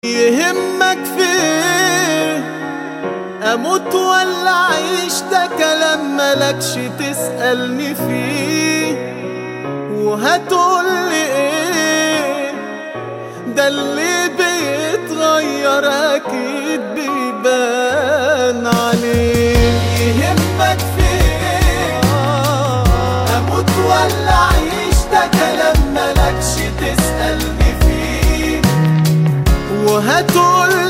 يهمك في ايه اموت ولا اعيش ده كلام ملكش تسألني فيه وهتقولي ايه ده اللي بيتغير اكيد بيبان عليه يهمك في ايه اموت ولا اعيش ده كلام ملكش تسألني فيه وهتقول